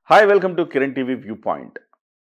Hi welcome to Kiran TV view point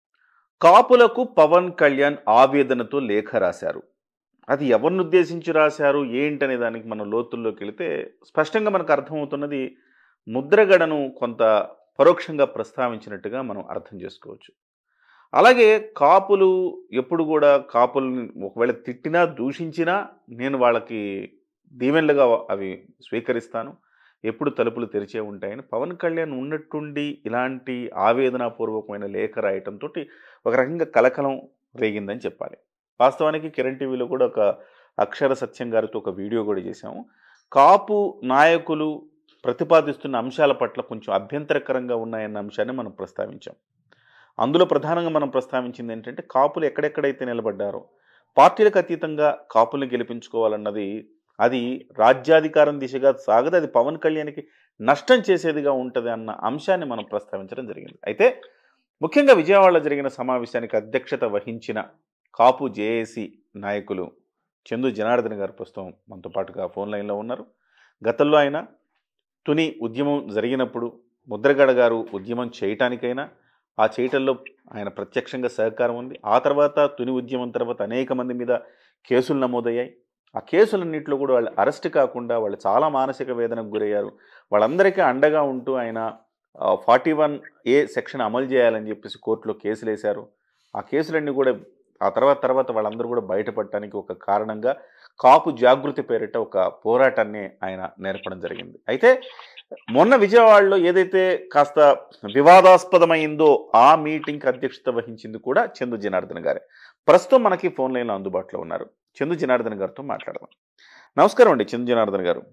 కాపులకు పవన్ కళ్యాణ్ ఆవేదనతో లేఖ రాశారు అది ఎవరిని ఉద్దేశించి రాశారు ఏంటనే దానికి మనం లోతుల్లోకి వెళితే స్పష్టంగా మనకు అర్థమవుతున్నది ముద్రగడను కొంత పరోక్షంగా ప్రస్తావించినట్టుగా మనం అర్థం చేసుకోవచ్చు అలాగే కాపులు ఎప్పుడు కూడా కాపుల్ని ఒకవేళ తిట్టినా దూషించినా నేను వాళ్ళకి దీవెనలుగా అవి స్వీకరిస్తాను ఎప్పుడు తలుపులు తెరిచే ఉంటాయని పవన్ కళ్యాణ్ ఉన్నట్టుండి ఇలాంటి ఆవేదనాపూర్వకమైన లేఖ రాయటంతో ఒక రకంగా కలకలం రేగిందని చెప్పాలి వాస్తవానికి కిరణ్ టీవీలో కూడా ఒక అక్షర సత్యం గారితో ఒక వీడియో కూడా చేశాము కాపు నాయకులు ప్రతిపాదిస్తున్న అంశాల పట్ల కొంచెం అభ్యంతరకరంగా ఉన్నాయన్న అంశాన్ని మనం ప్రస్తావించాం అందులో ప్రధానంగా మనం ప్రస్తావించింది ఏంటంటే కాపులు ఎక్కడెక్కడైతే నిలబడ్డారో పార్టీలకు అతీతంగా కాపుల్ని గెలిపించుకోవాలన్నది అది రాజ్యాధికారం దిశగా సాగదు అది పవన్ కళ్యాణ్కి నష్టం చేసేదిగా ఉంటుంది అన్న అంశాన్ని మనం ప్రస్తావించడం జరిగింది అయితే ముఖ్యంగా విజయవాడలో జరిగిన సమావేశానికి అధ్యక్షత వహించిన కాపు జేఏసీ నాయకులు చందు జనార్దన్ గారు ప్రస్తుతం మనతో పాటుగా ఫోన్ లైన్లో ఉన్నారు గతంలో ఆయన తుని ఉద్యమం జరిగినప్పుడు ముద్రగడ గారు ఉద్యమం చేయటానికైనా ఆ చేయటంలో ఆయన ప్రత్యక్షంగా సహకారం ఉంది ఆ తర్వాత తుని ఉద్యమం తర్వాత అనేక మంది మీద కేసులు నమోదయ్యాయి ఆ కేసులన్నింటిలో కూడా వాళ్ళు అరెస్ట్ కాకుండా వాళ్ళు చాలా మానసిక వేదనకు గురయ్యారు వాళ్ళందరికీ అండగా ఉంటూ ఆయన ఫార్టీ వన్ ఏ సెక్షన్ అమలు చేయాలని చెప్పేసి కోర్టులో కేసులు వేశారు ఆ కేసులన్నీ కూడా ఆ తర్వాత తర్వాత వాళ్ళందరూ కూడా బయటపడటానికి ఒక కారణంగా కాపు జాగృతి పేరిట ఒక పోరాటాన్ని ఆయన నేర్పడం జరిగింది అయితే మొన్న విజయవాడలో ఏదైతే కాస్త వివాదాస్పదమైందో ఆ మీటింగ్కి అధ్యక్షత వహించింది కూడా చందు జనార్దన్ గారే ప్రస్తుతం మనకి ఫోన్ లైన్లో అందుబాటులో ఉన్నారు చందు జనార్దన్ గారితో మాట్లాడదాం నమస్కారం అండి చందు జనార్దన్ గారు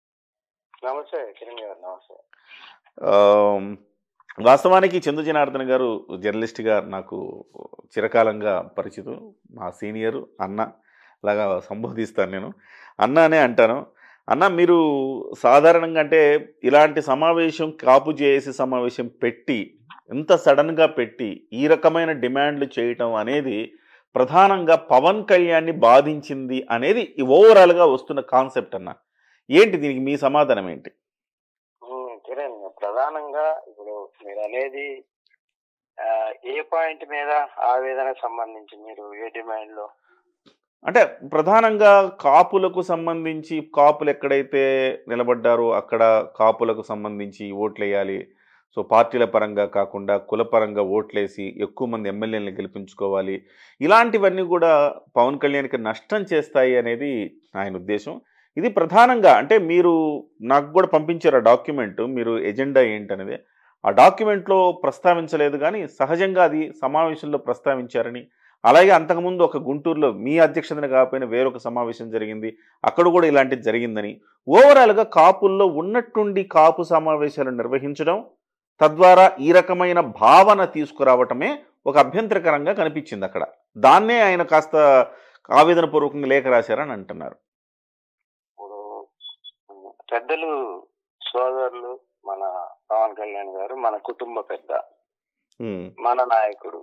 నమస్తే కిరణ్ గారు నమస్తే ఆమ్, వాస్తవానికి చందు జనార్దన్ గారు జర్నలిస్ట్గా నాకు చిరకాలంగా పరిచితం మా సీనియరు అన్న లాగా సంబోధిస్తాను నేను అన్న అనే అంటాను అన్న మీరు సాధారణంగా అంటే ఇలాంటి సమావేశం కాపు చేసి సమావేశం పెట్టి ఇంత సడన్గా పెట్టి ఈ రకమైన డిమాండ్లు చేయటం అనేది ప్రధానంగా పవన్ కళ్యాణ్ని బాధించింది అనేది ఈ ఓవరాల్గా వస్తున్న కాన్సెప్ట్ అన్న ఏంటి దీనికి మీ సమాధానం ఏంటి ఉమ్, కిరణ్ ప్రధానంగా ఇప్పుడు మీరు అనేది ఆ, ఏ పాయింట్ మీద ఆవేదన సంబంధించి మీరు ఏ డిమాండ్ లో అంటే ప్రధానంగా కాపులకు సంబంధించి కాపులు ఎక్కడైతే నిలబడ్డారో అక్కడ కాపులకు సంబంధించి ఓట్లు వేయాలి సో పార్టీల పరంగా కాకుండా కులపరంగా ఓట్లేసి ఎక్కువ మంది ఎమ్మెల్యేలను గెలిపించుకోవాలి ఇలాంటివన్నీ కూడా పవన్ కళ్యాణ్కి నష్టం చేస్తాయి అనేది ఆయన ఉద్దేశం ఇది ప్రధానంగా అంటే మీరు నాకు కూడా పంపించారు ఆ డాక్యుమెంట్ మీరు ఎజెండా ఏంటనేది ఆ డాక్యుమెంట్లో ప్రస్తావించలేదు కానీ సహజంగా అది సమావేశంలో ప్రస్తావించారని అలాగే అంతకుముందు ఒక గుంటూరులో మీ అధ్యక్షతన కాకపోయినా వేరొక సమావేశం జరిగింది అక్కడ కూడా ఇలాంటిది జరిగిందని ఓవరాల్గా కాపుల్లో ఉన్నట్టుండి కాపు సమావేశాలు నిర్వహించడం తద్వారా ఈ రకమైన భావన తీసుకురావటమే ఒక అభ్యంతరకరంగా కనిపించింది అక్కడ దాన్నే ఆయన కాస్త ఆవేదన పూర్వకంగా లేఖ రాశారని అంటున్నారు ఇప్పుడు ఉమ్, పెద్దలు సోదరులు మన పవన్ కళ్యాణ్ గారు మన కుటుంబ పెద్ద ఉమ్, మన నాయకుడు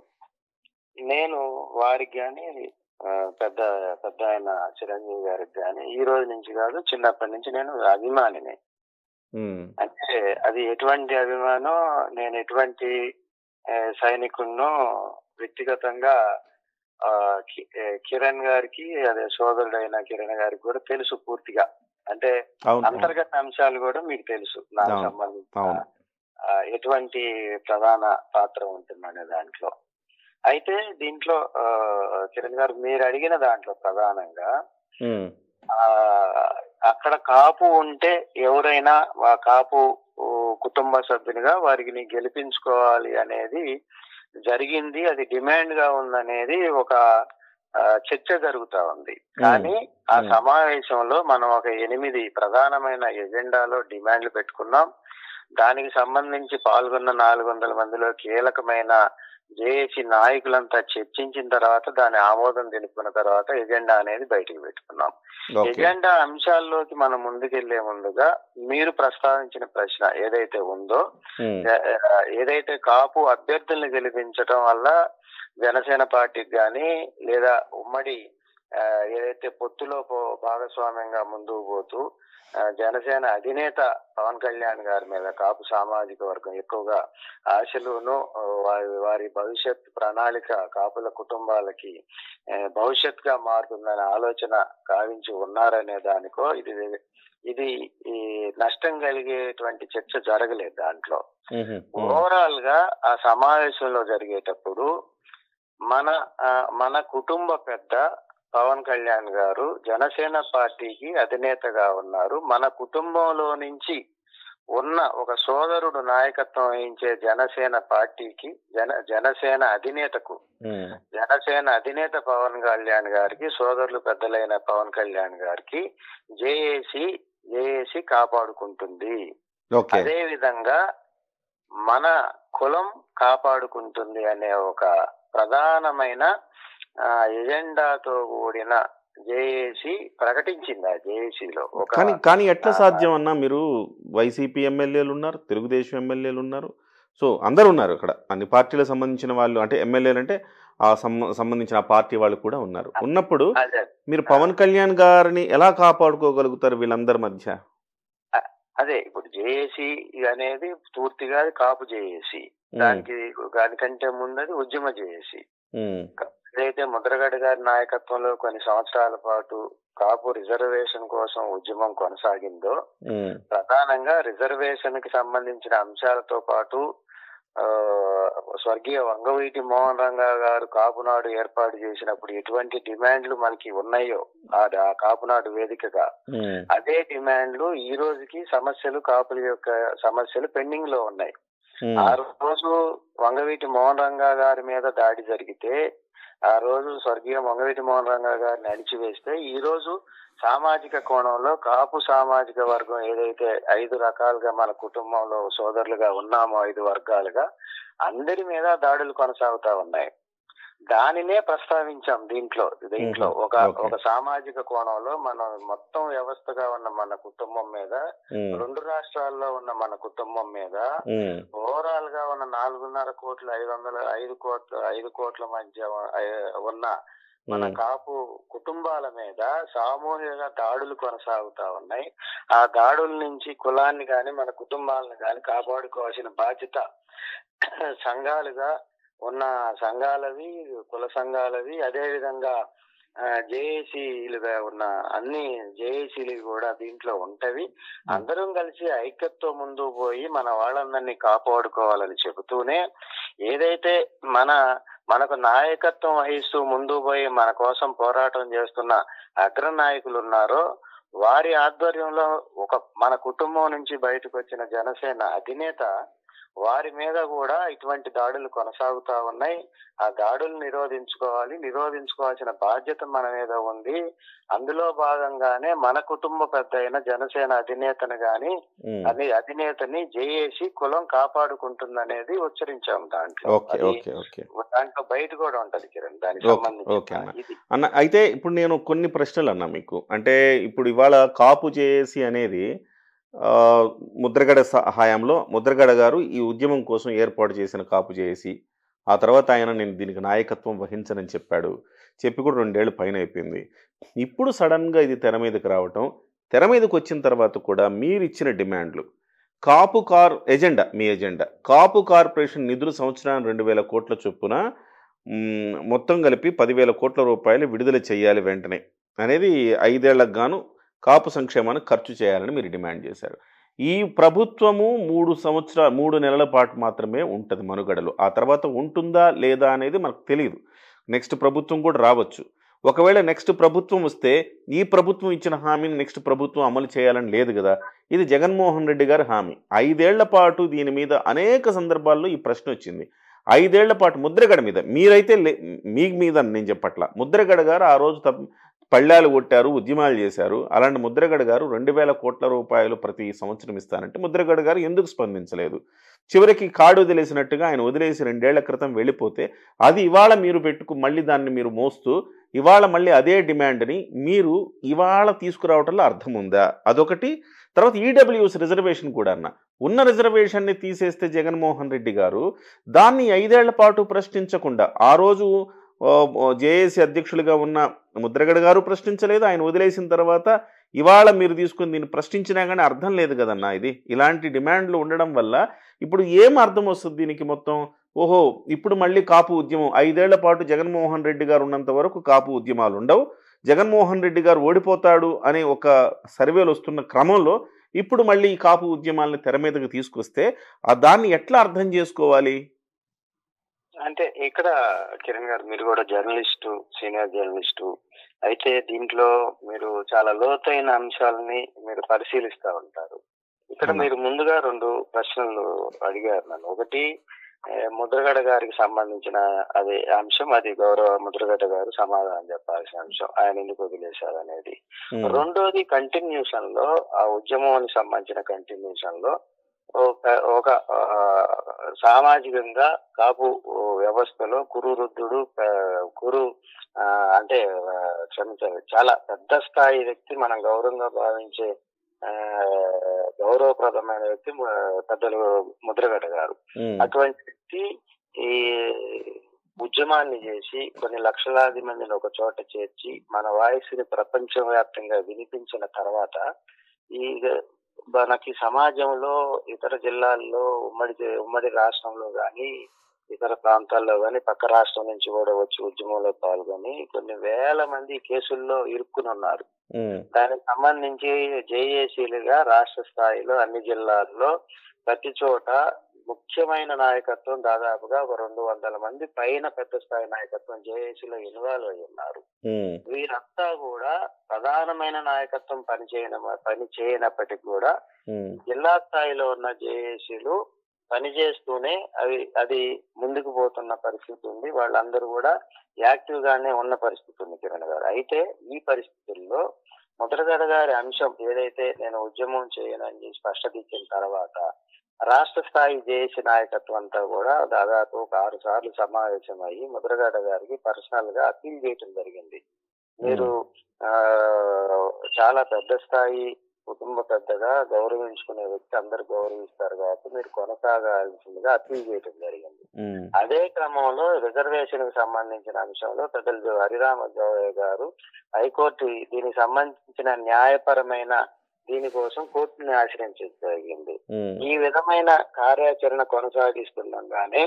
నేను వారికి కానీ పెద్ద పెద్ద ఆయన చిరంజీవి గారికి కానీ ఈ రోజు నుంచి కాదు చిన్నప్పటి నుంచి నేను అభిమానిని ఉమ్, అంటే అది ఎటువంటి అభిమానం నేను ఎటువంటి ఆ, సైనికున్నో వ్యక్తిగతంగా ఆ, కి- ఏ, కిరణ్ గారికి అదే సోదరుడైన కిరణ్ గారికి కూడా తెలుసు పూర్తిగా అంటే అవును అంతర్గత అంశాలు కూడా మీకు తెలుసు నాకు అవును, సంబంధించిన అవును ఆ, ఎటువంటి ప్రధాన పాత్ర ఉంటుందనే దాంట్లో అయితే దీంట్లో ఆ, కిరణ్ గారు మీరు అడిగిన దాంట్లో ప్రధానంగా ఉమ్, ఆ అక్కడ కాపు ఉంటే ఎవరైనా ఆ కాపు ఊ, కుటుంబ సభ్యునిగా వారికి నీ గెలిపించుకోవాలి అనేది జరిగింది అది డిమాండ్ గా ఉందనేది ఒక ఆ, చర్చ జరుగుతా ఉంది కానీ ఆ Hmm. సమావేశంలో మనం ఒక ఎనిమిది ప్రధానమైన ఎజెండాలో డిమాండ్లు పెట్టుకున్నాం దానికి సంబంధించి పాల్గొన్న నాలుగు వందల మందిలో కీలకమైన జేఏసీ నాయకులంతా చర్చించిన తర్వాత దాని ఆమోదం తెలుపుకున్న తర్వాత ఎజెండా అనేది బయటికి పెట్టుకున్నాం ఓకే ఎజెండా అంశాల్లోకి మనం ముందుకెళ్లే ముందుగా మీరు ప్రస్తావించిన ప్రశ్న ఏదైతే ఉందో ఉమ్, ఆ, ఏదైతే కాపు అభ్యర్థుల్ని గెలిపించడం వల్ల జనసేన పార్టీకి గాని లేదా ఉమ్మడి ఆ, ఏదైతే పొత్తులో పో- భాగస్వామ్యంగా ముందుకు పోతూ ఆ, జనసేన అధినేత పవన్ కళ్యాణ్ గారి మీద కాపు సామాజిక వర్గం ఎక్కువగా ఆశలును ఆ, వారి వారి భవిష్యత్ ప్రణాళిక కాపుల కుటుంబాలకి ఆ, భవిష్యత్తుగా మారుతుందనే ఆలోచన కావించి ఉన్నారనే దానికో ఇది ఇది ఈ నష్టం కలిగేటువంటి చర్చ జరగలేదు దాంట్లో మ్మ్. ఓవరాల్ గా ఆ సమావేశంలో జరిగేటప్పుడు మన ఆ, మన కుటుంబ పెద్ద పవన్ కళ్యాణ్ గారు జనసేన పార్టీకి అధినేతగా ఉన్నారు మన కుటుంబంలో నుంచి ఉన్న ఒక సోదరుడు నాయకత్వం వహించే జనసేన పార్టీకి జన జనసేన అధినేతకు మ్మ్. జనసేన అధినేత పవన్ కళ్యాణ్ గారికి సోదరులు పెద్దలైన పవన్ కళ్యాణ్ గారికి జేఏసి జేఏసి కాపాడుకుంటుంది ఓకే అదే విధంగా మన కులం కాపాడుకుంటుంది అనే ఒక ప్రధానమైన ఆ, ఎజెండాతో కూడిన జేఏసి ప్రకటించింది ఆ జేఏసీలో ఒక కానీ కానీ ఎట్లా ఆ, సాధ్యం అన్నా మీరు వైసీపీ ఎమ్మెల్యేలు ఉన్నారు తెలుగుదేశం ఎమ్మెల్యేలు ఉన్నారు సో అందరూ ఉన్నారు అక్కడ అన్ని పార్టీలకు సంబంధించిన వాళ్ళు అంటే ఎమ్మెల్యేలు అంటే ఆ సంబ- సంబంధించిన ఆ పార్టీ వాళ్ళు కూడా ఉన్నారు ఉన్నప్పుడు అదే మీరు పవన్ కళ్యాణ్ గారిని ఎలా కాపాడుకోగలుగుతారు వీళ్ళందరి మధ్య అదే ఇప్పుడు జేఏసీ అనేది పూర్తిగా కాపు జేఏసీ ఉమ్, దానికి దానికంటే ముందది ఉద్యమ జేఏసీ ఉమ్, ఏదైతే ముద్రగడ గారి నాయకత్వంలో కొన్ని సంవత్సరాల పాటు కాపు రిజర్వేషన్ కోసం ఉద్యమం కొనసాగిందో ఉమ్, ప్రధానంగా రిజర్వేషన్ కి సంబంధించిన అంశాలతో పాటు ఆ, స్వర్గీయ వంగవీటి మోహన్ రంగా గారు కాపునాడు ఏర్పాటు చేసినప్పుడు ఎటువంటి డిమాండ్లు మనకి ఉన్నాయో ఆ ఆ కాపునాడు వేదికగా ఉమ్, అదే డిమాండ్లు ఈ రోజుకి సమస్యలు కాపుల యొక్క సమస్యలు పెండింగ్ లో ఉన్నాయి ఉమ్, ఆ రోజు వంగవీటి మోహన్ రంగా గారి మీద దాడి జరిగితే ఆ రోజు స్వర్గీయ వంగవీటి మోహన్ రంగా గారిని అణిచివేస్తే ఈ రోజు సామాజిక కోణంలో కాపు సామాజిక వర్గం ఏదైతే ఐదు రకాలుగా మన కుటుంబంలో సోదరులుగా ఉన్నామో ఐదు వర్గాలుగా అందరి మీద దాడులు కొనసాగుతా ఉన్నాయి దానినే ప్రస్తావించాం దీంట్లో దీంట్లో మ్మ్. ఒక Okay. ఒక సామాజిక కోణంలో మనం మొత్తం వ్యవస్థగా ఉన్న మన కుటుంబం మీద ఉమ్, రెండు రాష్ట్రాల్లో ఉన్న మన కుటుంబం మీద ఉమ్, ఓవరాల్ గా ఉన్న నాలుగున్నర కోట్ల ఐదు వందల ఐదు కోట్ల ఐదు కోట్ల మధ్య ఐ- ఉన్న మన ఉమ్, కాపు కుటుంబాల మీద సామూహిక దాడులు కొనసాగుతా ఉన్నాయి ఆ దాడుల నుంచి కులాన్ని గాని మన కుటుంబాలను గాని కాపాడుకోవాల్సిన బాధ్యత సంఘాలుగా ఉన్న సంఘాలవి కుల సంఘాలవి అదే విధంగా జేఏసీలుగా ఉన్న అన్ని జేఏసీలు కూడా దీంట్లో ఉంటవి అందరం కలిసి ఐక్యతతో ముందు పోయి మన వాళ్ళందరినీ కాపాడుకోవాలని చెబుతూనే ఏదైతే మన మనకు నాయకత్వం వహిస్తూ ముందు పోయి మన కోసం పోరాటం చేస్తున్న అగ్ర నాయకులు ఉన్నారో వారి ఆధ్వర్యంలో ఒక మన కుటుంబం నుంచి బయటకు వచ్చిన జనసేన అధినేత వారి మీద కూడా ఇటువంటి దాడులు కొనసాగుతా ఉన్నాయి ఆ దాడులు నిరోధించుకోవాలి నిరోధించుకోవాల్సిన బాధ్యత మన మీద ఉంది అందులో భాగంగానే మన కుటుంబ పెద్ద అయిన జనసేన అధినేతను గాని ఉమ్. అది అధినేతని జేఏసి కులం కాపాడుకుంటుందనేది ఉచ్చరించాం దాంట్లో ఓకే అది ఓకే ఓకే దాంట్లో బయట కూడా ఉంటది కిరణ్ దానికి ఓకే, ఓకే సంబంధించి అన్న. ఇది అన్న అయితే ఇప్పుడు నేను కొన్ని ప్రశ్నలు అన్నా మీకు అంటే ఇప్పుడు ఇవాళ కాపు చేసి అనేది ఆ, ముద్రగడ సహాయంలో ముద్రగడ గారు ఈ ఉద్యమం కోసం ఏర్పాటు చేసిన కాపు చేసి ఆ తర్వాత ఆయన నేను దీనికి నాయకత్వం వహించనని చెప్పాడు చెప్పి కూడా రెండేళ్ళు పైన అయిపోయింది ఇప్పుడు సడన్గా ఇది తెర మీదకి రావటం తెర మీదకి వచ్చిన తర్వాత కూడా మీరు ఇచ్చిన డిమాండ్లు కాపు కార్ ఎజెండా మీ ఎజెండా కాపు కార్పొరేషన్ నిధులు సంవత్సరానికి రెండు వేల కోట్ల చొప్పున మ్, మొత్తం కలిపి పదివేల కోట్ల రూపాయలు విడుదల చేయాలి వెంటనే అనేది ఐదేళ్లకు గాను కాపు సంక్షేమానికి ఖర్చు చేయాలని మీరు డిమాండ్ చేశారు ఈ ప్రభుత్వము మూడు సంవత్సరాల మూడు నెలల పాటు మాత్రమే ఉంటుంది మనుగడలో ఆ తర్వాత ఉంటుందా లేదా అనేది మనకు తెలియదు నెక్స్ట్ ప్రభుత్వం కూడా రావచ్చు ఒకవేళ నెక్స్ట్ ప్రభుత్వం వస్తే ఈ ప్రభుత్వం ఇచ్చిన హామీని నెక్స్ట్ ప్రభుత్వం అమలు చేయాలని లేదు కదా ఇది జగన్మోహన్ రెడ్డి గారి హామీ ఐదేళ్ల పాటు దీని మీద అనేక సందర్భాల్లో ఈ ప్రశ్న వచ్చింది ఐదేళ్ల పాటు ముద్రగడ మీద మీరైతే లే- మీ మీద నేను చెప్పట్లా ముద్రగడ గారు ఆ రోజు తప్ప పళ్ళాలు కొట్టారు ఉద్యమాలు చేశారు అలాంటి ముద్రగడ గారు రెండు వేల కోట్ల రూపాయలు ప్రతి సంవత్సరం ఇస్తానంటే ముద్రగడ గారు ఎందుకు స్పందించలేదు చివరికి కాడు వదిలేసినట్టుగా ఆయన వదిలేసి రెండేళ్ల క్రితం వెళ్ళిపోతే అది ఇవాళ మీరు పెట్టుకు మళ్ళీ దాన్ని మీరు మోస్తూ ఇవాళ మళ్ళీ అదే డిమాండ్ని మీరు ఇవాళ తీసుకురావటంలో అర్థం ఉందా అదొకటి తర్వాత ఈడబ్ల్యూఎస్ రిజర్వేషన్ కూడా అన్న ఉన్న రిజర్వేషన్ని తీసేస్తే జగన్మోహన్ రెడ్డి గారు దాన్ని ఐదేళ్ల పాటు ప్రశ్నించకుండా ఆ రోజు జేఏసీ అధ్యక్షులుగా ఉన్న ముద్రగడ గారు ప్రశ్నించలేదు ఆయన వదిలేసిన తర్వాత ఇవాళ మీరు తీసుకుని దీన్ని ప్రశ్నించినా కానీ అర్థం లేదు కదన్నా ఇది ఇలాంటి డిమాండ్లు ఉండడం వల్ల ఇప్పుడు ఏం అర్థం వస్తుంది దీనికి మొత్తం ఓహో ఇప్పుడు మళ్ళీ కాపు ఉద్యమం ఐదేళ్ల పాటు జగన్మోహన్ రెడ్డి గారు ఉన్నంత వరకు కాపు ఉద్యమాలు ఉండవు జగన్మోహన్ రెడ్డి గారు ఓడిపోతాడు అనే ఒక సర్వేలు వస్తున్న క్రమంలో ఇప్పుడు మళ్ళీ ఈ కాపు ఉద్యమాలను తెర మీదకి తీసుకొస్తే ఆ దాన్ని ఎట్లా అర్థం చేసుకోవాలి అంటే ఇక్కడ కిరణ్ గారు మీరు కూడా జర్నలిస్టు సీనియర్ జర్నలిస్టు అయితే దీంట్లో మీరు చాలా లోతైన అంశాలని మీరు పరిశీలిస్తా ఉంటారు ఇక్కడ అవునా. మీరు ముందుగా రెండు ప్రశ్నలు అడిగారు నన్ను ఒకటి ఏ, ముద్రగడ గారికి సంబంధించిన అదే అంశం అది గౌరవ ముద్రగడ గారు సమాధానం చెప్పాల్సిన అంశం ఆయన ఎందుకు వదిలేశారు అనేది ఉమ్, రెండోది కంటిన్యూషన్ లో ఆ ఉద్యమానికి సంబంధించిన కంటిన్యూషన్ లో ఒక ఒక ఆ, సామాజికంగా కాపు వ్యవస్థలో కురు వృద్ధుడు ఆ, కురు ఆ, అంటే ఆ, క్షమించాలి చాలా పెద్ద స్థాయి వ్యక్తి మనం గౌరవంగా భావించే ఆ, గౌరవప్రదమైన వ్యక్తి ఆ, పెద్దలు ముద్రగడ్డ గారు ఉమ్, అటువంటి వ్యక్తి ఈ ఉద్యమాన్ని చేసి కొన్ని లక్షలాది మందిని ఒక చోట చేర్చి మన వాయిస్ ని ప్రపంచవ్యాప్తంగా వినిపించిన తర్వాత ఈ మనకి సమాజంలో ఇతర జిల్లాల్లో ఉమ్మడి జి- ఉమ్మడి రాష్ట్రంలో గాని ఇతర ప్రాంతాల్లో గాని పక్క రాష్ట్రం నుంచి కూడా వచ్చి ఉద్యమంలో పాల్గొని కొన్ని వేల మంది కేసుల్లో ఇరుక్కుని ఉన్నారు ఉమ్, దానికి సంబంధించి జేఏసీలుగా రాష్ట్ర స్థాయిలో అన్ని జిల్లాల్లో ప్రతి చోట ముఖ్యమైన నాయకత్వం దాదాపుగా ఒక రెండు వందల మంది పైన పెద్ద స్థాయి నాయకత్వం జేఏసీలో ఇన్వాల్వ్ అయి ఉన్నారు ఉమ్, వీరంతా కూడా ప్రధానమైన నాయకత్వం పనిచేయన పని చేయనప్పటికీ కూడా ఉమ్, జిల్లా స్థాయిలో ఉన్న జేఏసీలు పనిచేస్తూనే అవి అది ముందుకు పోతున్న పరిస్థితి ఉంది వాళ్ళందరూ కూడా యాక్టివ్ గానే ఉన్న పరిస్థితి ఉంది కిరణ్ గారు అయితే ఈ పరిస్థితుల్లో ముద్రగడ గారి అంశం ఏదైతే నేను ఉద్యమం చేయనని చెప్పి స్పష్టత ఇచ్చిన తర్వాత రాష్ట్ర స్థాయి జేఏసీ నాయకత్వం అంతా కూడా దాదాపు ఒక ఆరు సార్లు సమావేశం అయ్యి ముద్రగడ గారికి పర్సనల్ గా అప్పీల్ చేయటం జరిగింది మీరు ఆ చాలా పెద్ద స్థాయి కుటుంబ పెద్దగా గౌరవించుకునే వ్యక్తి అందరు గౌరవిస్తారు కాబట్టి మీరు కొనసాగాల్సిందిగా అప్పీల్ చేయడం జరిగింది ఉమ్, అదే క్రమంలో రిజర్వేషన్ కి సంబంధించిన అంశంలో పెద్దలు హరిరామ జోయ్ గారు హైకోర్టు దీనికి సంబంధించిన న్యాయపరమైన దీనికోసం కోర్టుని ఆశ్రయించడం జరిగింది ఉమ్, ఈ విధమైన కార్యాచరణ కొనసాగిస్తుండగానే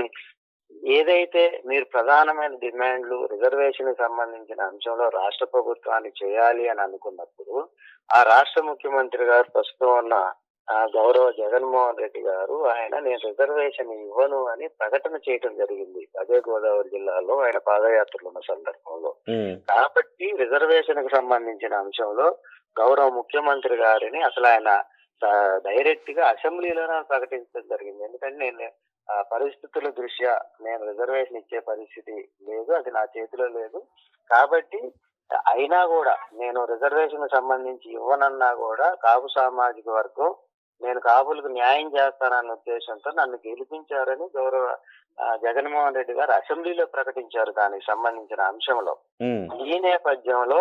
ఏదైతే మీరు ప్రధానమైన డిమాండ్లు రిజర్వేషన్ సంబంధించిన అంశంలో రాష్ట్ర ప్రభుత్వాన్ని చేయాలి అని అనుకున్నప్పుడు ఆ రాష్ట్ర ముఖ్యమంత్రి గారు ప్రస్తుతం ఉన్న ఆ, గౌరవ జగన్మోహన్ రెడ్డి గారు ఆయన నేను రిజర్వేషన్ ఇవ్వను అని ప్రకటన చేయడం జరిగింది అదే గోదావరి జిల్లాలో ఆయన పాదయాత్రలు ఉన్న సందర్భంలో ఉమ్, కాబట్టి రిజర్వేషన్ కు సంబంధించిన అంశంలో గౌరవ ముఖ్యమంత్రి గారిని అసలు ఆయన డైరెక్ట్ గా అసెంబ్లీలోనే ప్రకటించడం జరిగింది ఎందుకంటే నేను ఆ పరిస్థితుల దృష్ట్యా నేను రిజర్వేషన్ ఇచ్చే పరిస్థితి లేదు అది నా చేతిలో లేదు కాబట్టి అయినా కూడా నేను రిజర్వేషన్ సంబంధించి ఇవ్వనన్నా కూడా కాపు సామాజిక వర్గం నేను కాపులకు న్యాయం చేస్తానన్న ఉద్దేశంతో నన్ను గెలిపించారని గౌరవ ఆ, జగన్మోహన్ రెడ్డి గారు అసెంబ్లీలో ప్రకటించారు దానికి సంబంధించిన అంశంలో ఉమ్, ఈ నేపథ్యంలో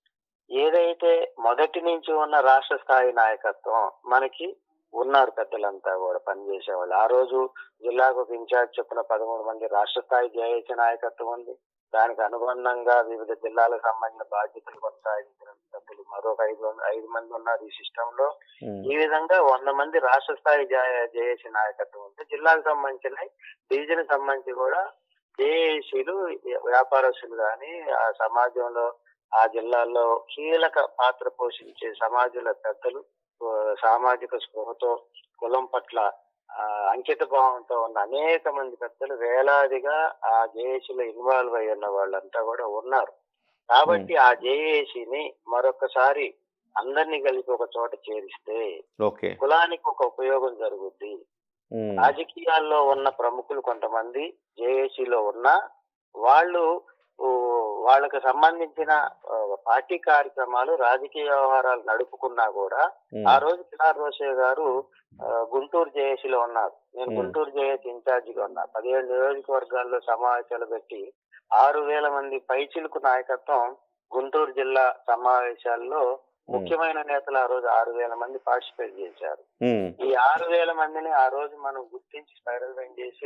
ఏదైతే మొదటి నుంచి ఉన్న రాష్ట్ర స్థాయి నాయకత్వం మనకి ఉన్నారు పెద్దలంతా కూడా పనిచేసే వాళ్ళు ఆ రోజు జిల్లాకు ఒక ఇన్ఛార్జ్ చొప్పున పదమూడు మంది రాష్ట్ర స్థాయి జేఏసీ నాయకత్వం ఉంది దానికి అనుబంధంగా వివిధ జిల్లాలకు సంబంధించిన బాధ్యతలు కొనసాగించిన పెద్దలు మరొక ఐదు వంద- ఐదు మంది ఉన్నారు ఈ సిస్టమ్ లో ఉమ్, ఈ విధంగా వంద మంది రాష్ట్ర స్థాయి జేఏసీ నాయకత్వం ఉంటే జిల్లాకు సంబంధించిన డివిజన్ సంబంధించి కూడా జేఏసీలు వ్యాపారస్తులు కానీ ఆ సమాజంలో ఆ జిల్లాల్లో కీలక పాత్ర పోషించే సమాజంలో పెద్దలు ఆ, సామాజిక స్పృహతో కులం పట్ల ఆ, అంకిత భావంతో ఉన్న అనేక మంది పెద్దలు వేలాదిగా ఆ జేఏసీలో ఇన్వాల్వ్ అయి ఉన్న వాళ్ళంతా కూడా ఉన్నారు కాబట్టి ఆ జేఏసీని మరొకసారి అందరినీ కలిపి ఒక చోట చేరిస్తే ఓకే కులానికి ఒక ఉపయోగం జరుగుద్ది ఉమ్, రాజకీయాల్లో ఉన్న ప్రముఖులు కొంతమంది జేఏసీలో ఉన్న వాళ్ళు ఊ, వాళ్ళకి సంబంధించిన ఆ, పార్టీ కార్యక్రమాలు రాజకీయ వ్యవహారాలు నడుపుకున్నా కూడా ఉమ్, ఆ రోజు పినార్ రోసే గారు ఆ, గుంటూరు జేఏసీలో ఉన్నారు నేను Hmm. గుంటూరు జేఏసీ ఇన్ఛార్జిగా ఉన్నా పదిహేడు నియోజకవర్గాల్లో సమావేశాలు పెట్టి ఆరు వేల మంది పైచిలుకు నాయకత్వం గుంటూరు జిల్లా సమావేశాల్లో ముఖ్యమైన నేతలు ఆ రోజు ఆరు వేల మంది పార్టిసిపేట్ చేశారు ఉమ్, ఈ ఆరు వేల మందిని ఆ రోజు మనం గుర్తించి స్పైరల్ లైన్ చేసి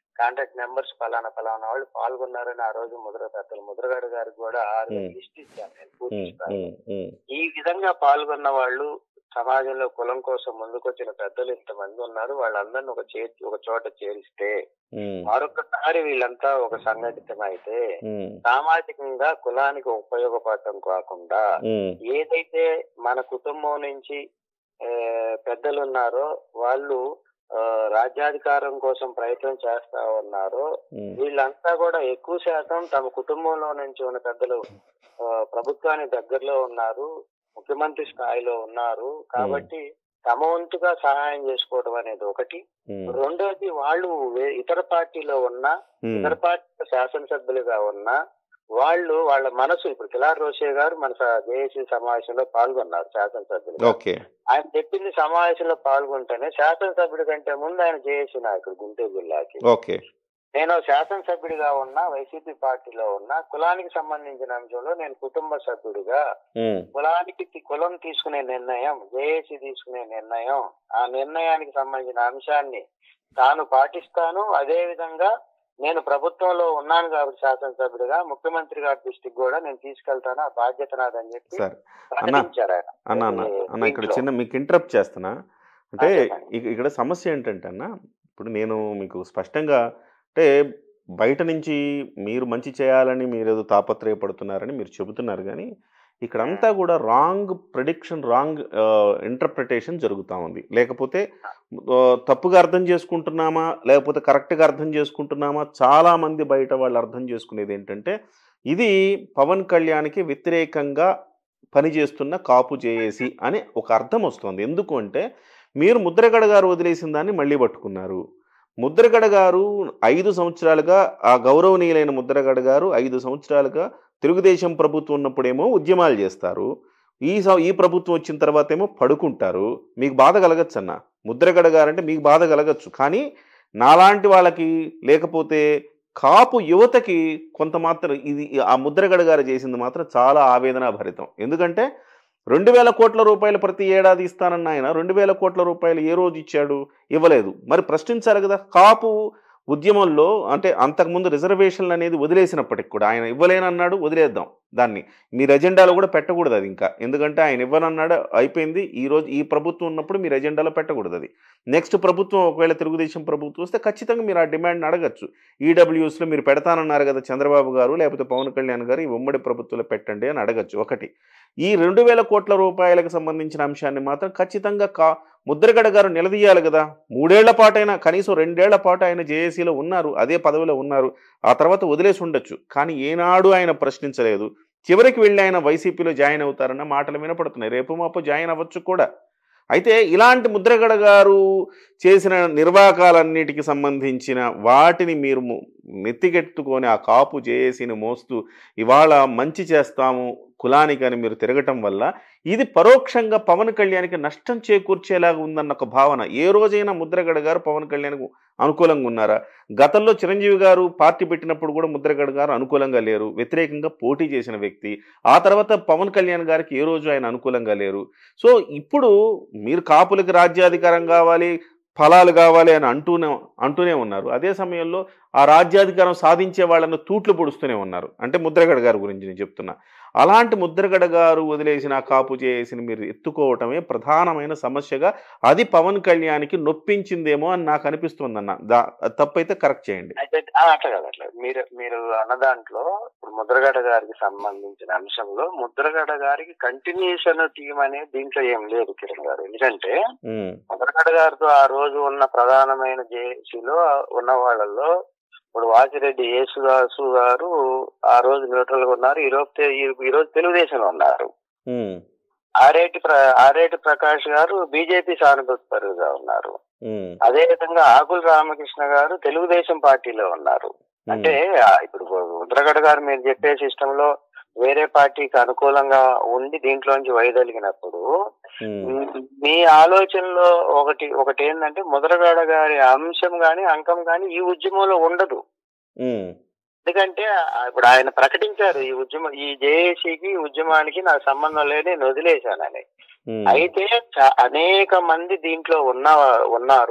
కాంటాక్ట్ నెంబర్స్ ఫలానా ఫలానా వాళ్ళు పాల్గొన్నారని ఆ రోజు ముద్ర పెద్దలు ముద్రగడ గారికి కూడా ఆ రోజు Hmm. లిస్ట్ ఇచ్చాను నేను పూర్తి ఉమ్, స్థాయిలో. ఉమ్, ఉమ్, ఈ విధంగా పాల్గొన్న వాళ్ళు సమాజంలో కులం కోసం ముందుకొచ్చిన పెద్దలు ఇంతమంది ఉన్నారు వాళ్ళందరినీ ఒక చే ఒక చోట చేరిస్తే ఉమ్, మరొకసారి వీళ్ళంతా ఒక సంఘటితమైతే ఉమ్, సామాజికంగా కులానికి ఉపయోగపడటం కాకుండా ఉమ్, ఏదైతే మన కుటుంబం నుంచి ఆ, పెద్దలు ఉన్నారో వాళ్ళు ఆ, రాజ్యాధికారం కోసం ప్రయత్నం చేస్తా ఉన్నారో ఉమ్, వీళ్ళంతా కూడా ఎక్కువ శాతం తమ కుటుంబంలో నుంచి ఉన్న పెద్దలు ఆ, ప్రభుత్వానికి దగ్గరలో ఉన్నారు ముఖ్యమంత్రి స్థాయిలో ఉన్నారు కాబట్టి తమ వంతుగా సహాయం చేసుకోవడం అనేది ఒకటి ఉమ్, రెండోది వాళ్ళు వే- ఇతర పార్టీలో ఉన్న ఉమ్, ఇతర పార్టీ శాసనసభ్యులుగా ఉన్న వాళ్ళు వాళ్ళ మనసు ఇప్పుడు కిలార్ రోషే గారు మన జేఏసీ సమావేశంలో పాల్గొన్నారు శాసనసభ్యులుగా ఓకే ఆయన చెప్పింది సమావేశంలో పాల్గొంటేనే శాసనసభ్యుడి కంటే ముందు ఆయన జేఏసీ నాయకుడు గుంటూరు జిల్లాకి ఓకే నేను శాసనసభ్యుడిగా ఉన్నా వైసీపీ పార్టీలో ఉన్నా కులానికి సంబంధించిన అంశంలో నేను కుటుంబ సభ్యుడిగా ఉమ్, కులానికి తి- కులం తీసుకునే నిర్ణయం జేఏసీ తీసుకునే నిర్ణయం ఆ నిర్ణయానికి సంబంధించిన అంశాన్ని తాను పాటిస్తాను అదే విధంగా నేను ప్రభుత్వంలో ఉన్నాను కాబట్టి శాసనసభ్యుడిగా ముఖ్యమంత్రి గారి దృష్టికి కూడా నేను తీసుకెళ్తాను ఆ బాధ్యత నాదని చెప్పి సరే ప్రకటించారు ఆయన అన్న అన్న అన్న ఇక్కడ దీంట్లో. చిన్న మీకు ఇంటరప్ట్ చేస్తున్నా అంటే ఆ, చెప్పండి. ఇక- ఇక్కడ సమస్య ఏంటంటే అన్న ఇప్పుడు నేను మీకు స్పష్టంగా అంటే బయట నుంచి మీరు మంచి చేయాలని మీరు ఏదో తాపత్రయపడుతున్నారని మీరు చెబుతున్నారు కానీ ఇక్కడంతా కూడా రాంగ్ ప్రిడిక్షన్ రాంగ్ ఇంటర్ప్రిటేషన్ జరుగుతూ ఉంది లేకపోతే ఆ, తప్పుగా అర్థం చేసుకుంటున్నామా లేకపోతే కరెక్ట్గా అర్థం చేసుకుంటున్నామా చాలామంది బయట వాళ్ళు అర్థం చేసుకునేది ఏంటంటే ఇది పవన్ కళ్యాణ్కి వ్యతిరేకంగా పనిచేస్తున్న కాపు జేఏసి అని ఒక అర్థం వస్తుంది ఎందుకు అంటే మీరు ముద్రగడ గారు వదిలేసిన దాన్ని మళ్ళీ పట్టుకున్నారు ముద్రగడ గారు ఐదు సంవత్సరాలుగా ఆ గౌరవనీయులైన ముద్రగడ గారు ఐదు సంవత్సరాలుగా తెలుగుదేశం ప్రభుత్వం ఉన్నప్పుడేమో ఉద్యమాలు చేస్తారు ఈ సం- ఈ ప్రభుత్వం వచ్చిన తర్వాత ఏమో పడుకుంటారు మీకు బాధ కలగచ్చు అన్న ముద్రగడ గారంటే మీకు బాధ కలగచ్చు కానీ నాలాంటి వాళ్ళకి లేకపోతే కాపు యువతకి కొంత మాత్రం ఇది ఆ ముద్రగడ గారు చేసింది మాత్రం చాలా ఆవేదన భరితం ఎందుకంటే రెండు వేల కోట్ల రూపాయలు ప్రతి ఏడాది ఇస్తానన్న ఆయన రెండు వేల కోట్ల రూపాయలు ఏ రోజు ఇచ్చాడు ఇవ్వలేదు మరి ప్రశ్నించాలి కదా కాపు ఉద్యమంలో అంటే అంతకుముందు రిజర్వేషన్లు అనేది వదిలేసినప్పటికి కూడా ఆయన ఇవ్వలేనన్నాడు వదిలేద్దాం దాన్ని మీరు ఎజెండాలో కూడా పెట్టకూడదు అది ఇంకా ఎందుకంటే ఆయన ఇవ్వనన్నాడు అయిపోయింది ఈ రోజు ఈ ప్రభుత్వం ఉన్నప్పుడు మీరు ఎజెండాలో పెట్టకూడదు అది నెక్స్ట్ ప్రభుత్వం ఒకవేళ తెలుగుదేశం ప్రభుత్వం వస్తే ఖచ్చితంగా మీరు ఆ డిమాండ్ని అడగచ్చు ఈడబ్ల్యూఎస్లో మీరు పెడతానన్నారు కదా చంద్రబాబు గారు లేకపోతే పవన్ కళ్యాణ్ గారు ఈ ఉమ్మడి ప్రభుత్వంలో పెట్టండి అని అడగచ్చు ఒకటి ఈ రెండు వేల కోట్ల రూపాయలకు సంబంధించిన అంశాన్ని మాత్రం ఖచ్చితంగా కా ముద్రగడ గారు నిలదీయాలి కదా మూడేళ్ల పాటైనా కనీసం రెండేళ్ల పాటు ఆయన జేఏసీలో ఉన్నారు అదే పదవిలో ఉన్నారు ఆ తర్వాత వదిలేసి ఉండొచ్చు కానీ ఏనాడు ఆయన ప్రశ్నించలేదు చివరికి వెళ్ళి ఆయన వైసీపీలో జాయిన్ అవుతారన్న మాటలు వినపడుతున్నాయి రేపు మాపు జాయిన్ అవ్వచ్చు కూడా అయితే ఇలాంటి ముద్రగడ గారు చేసిన నిర్వాకాలన్నిటికి సంబంధించిన వాటిని మీరు ము- నెత్తికెట్టుకొని ఆ కాపు జేఏసీని మోస్తూ ఇవాళ మంచి చేస్తాము కులానికి అని మీరు తిరగటం వల్ల ఇది పరోక్షంగా పవన్ కళ్యాణ్కి నష్టం చేకూర్చేలాగా ఉందన్న ఒక భావన ఏ రోజైనా ముద్రగడ గారు పవన్ కళ్యాణ్కు అనుకూలంగా ఉన్నారా గతంలో చిరంజీవి గారు పార్టీ పెట్టినప్పుడు కూడా ముద్రగడ గారు అనుకూలంగా లేరు వ్యతిరేకంగా పోటీ చేసిన వ్యక్తి ఆ తర్వాత పవన్ కళ్యాణ్ గారికి ఏ రోజు ఆయన అనుకూలంగా లేరు సో ఇప్పుడు మీరు కాపులకి రాజ్యాధికారం కావాలి ఫలాలు కావాలి అని అంటూనే అంటూనే ఉన్నారు అదే సమయంలో ఆ రాజ్యాధికారం సాధించే వాళ్ళను తూట్లు పొడుస్తూనే ఉన్నారు అంటే ముద్రగడ గారి గురించి నేను చెప్తున్నా అలాంటి ముద్రగడ గారు వదిలేసిన ఆ కాపు చేసిన మీరు ఎత్తుకోవటమే ప్రధానమైన సమస్యగా అది పవన్ కళ్యాణ్కి నొప్పించిందేమో అని నాకు అనిపిస్తుందన్న దా అది తప్పైతే కరెక్ట్ చేయండి అయితే ఆ, అట్లా కాదు అట్లా మీరు మీరు అన్న దాంట్లో ఇప్పుడు ముద్రగడ గారికి సంబంధించిన అంశంలో ముద్రగడ గారికి కంటిన్యూషన్ టీం అనేది దీంట్లో ఏం లేదు కిరణ్ గారు ఎందుకంటే ఉమ్, ముద్రగడ గారితో ఆ రోజు ఉన్న ప్రధానమైన జేఏసీలో ఉన్న వాళ్ళల్లో ఇప్పుడు వాసిరెడ్డి యేసుదాసు గారు ఆ రోజు న్యూట్రల్ గా ఉన్నారు ఈ రోజు తె- ఈ- ఈ రోజు తెలుగుదేశంలో ఉన్నారు ఉమ్, ఆరేటి ప్ర ఆరేటి ప్రకాష్ గారు బీజేపీ సానుభూతిపరుగా ఉన్నారు ఉమ్, అదే విధంగా ఆకుల రామకృష్ణ గారు తెలుగుదేశం పార్టీలో ఉన్నారు ఉమ్, అంటే ఆ, ఇప్పుడు ఉత్తరగడ గారు మీరు చెప్పే సిస్టమ్ లో వేరే పార్టీకి అనుకూలంగా ఉండి దీంట్లోంచి వైదొలిగినప్పుడు ఉమ్, మీ ఆలోచనలో ఒకటి ఒకటి ఏంటంటే ముద్రగడ గారి అంశం గాని అంకం గాని ఈ ఉద్యమంలో ఉండదు ఉమ్, ఎందుకంటే ఆ, ఇప్పుడు ఆయన ప్రకటించారు ఈ ఉద్యమం ఈ జేఏసీకి ఉద్యమానికి నాకు సంబంధం లేదు నేను వదిలేశానని ఉమ్, అయితే చ- అనేక మంది దీంట్లో ఉన్న ఉన్నారు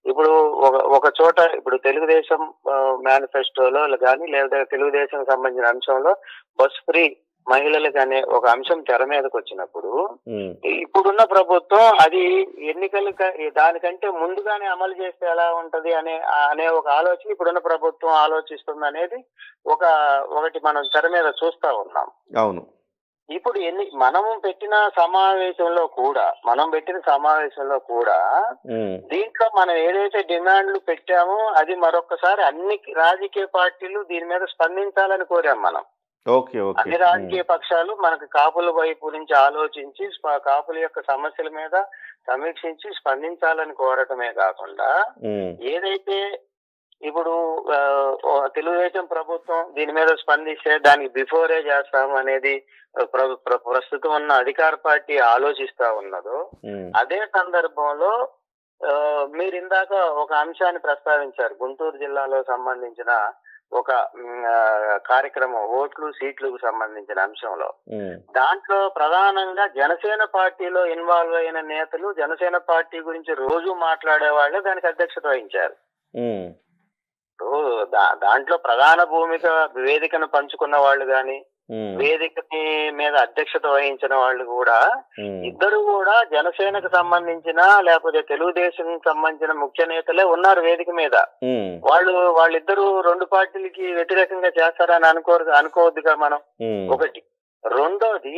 ఇప్పుడు ఒక ఒక చోట ఇప్పుడు తెలుగుదేశం మేనిఫెస్టోలో కానీ లేదా తెలుగుదేశం సంబంధించిన అంశంలో బస్ ఫ్రీ మహిళలకు అనే ఒక అంశం తెర మీదకి వచ్చినప్పుడు ఉమ్, ఇప్పుడున్న ప్రభుత్వం అది ఎన్నికలు దానికంటే ముందుగానే అమలు చేస్తే ఎలా ఉంటది అనే అనే ఒక ఆలోచన ఇప్పుడున్న ప్రభుత్వం ఆలోచిస్తుంది అనేది ఒక ఒకటి మనం తెర మీద చూస్తా ఉన్నాం అవును ఇప్పుడు ఎన్ని మనం పెట్టిన సమావేశంలో కూడా మనం పెట్టిన సమావేశంలో కూడా ఉమ్, దీంట్లో మనం ఏదైతే డిమాండ్లు పెట్టామో అది మరొకసారి అన్ని రాజకీయ పార్టీలు దీని మీద స్పందించాలని కోరాం మనం ఓకే ఓకే అన్ని రాజకీయ పక్షాలు మనకు కాపుల వైపు నుంచి ఆలోచించి స్ప- కాపుల యొక్క సమస్యల మీద సమీక్షించి స్పందించాలని కోరటమే కాకుండా ఉమ్, ఏదైతే ఇప్పుడు ఆ, ఓ తెలుగుదేశం ప్రభుత్వం దీని మీద స్పందిస్తే దానికి బిఫోరే చేస్తాం అనేది ప్ర- ప్ర- ప్రస్తుతం ఉన్న అధికార పార్టీ ఆలోచిస్తా ఉన్నదో ఉమ్, అదే సందర్భంలో ఆ, మీరు ఇందాక ఒక అంశాన్ని ప్రస్తావించారు గుంటూరు జిల్లాలో సంబంధించిన ఒక మ్, ఆ, కార్యక్రమం ఓట్లు సీట్లకు సంబంధించిన అంశంలో ఉమ్, దాంట్లో ప్రధానంగా జనసేన పార్టీలో ఇన్వాల్వ్ అయిన నేతలు జనసేన పార్టీ గురించి రోజు మాట్లాడే వాళ్ళే దానికి అధ్యక్షత వహించారు ఉమ్, ఇప్పుడు దా- దాంట్లో ప్రధాన భూమిక వేదికను పంచుకున్న వాళ్ళు గాని ఉమ్, వేదికని మీద అధ్యక్షత వహించిన వాళ్ళు కూడా ఉమ్, ఇద్దరు కూడా జనసేనకు సంబంధించిన లేకపోతే తెలుగుదేశం సంబంధించిన ముఖ్య నేతలే ఉన్నారు వేదిక మీద ఉమ్, వాళ్ళు వాళ్ళిద్దరూ రెండు పార్టీలకి వ్యతిరేకంగా చేస్తారని అనుకోరు అనుకోవద్దుగా మనం ఉమ్, ఒకటి రెండోది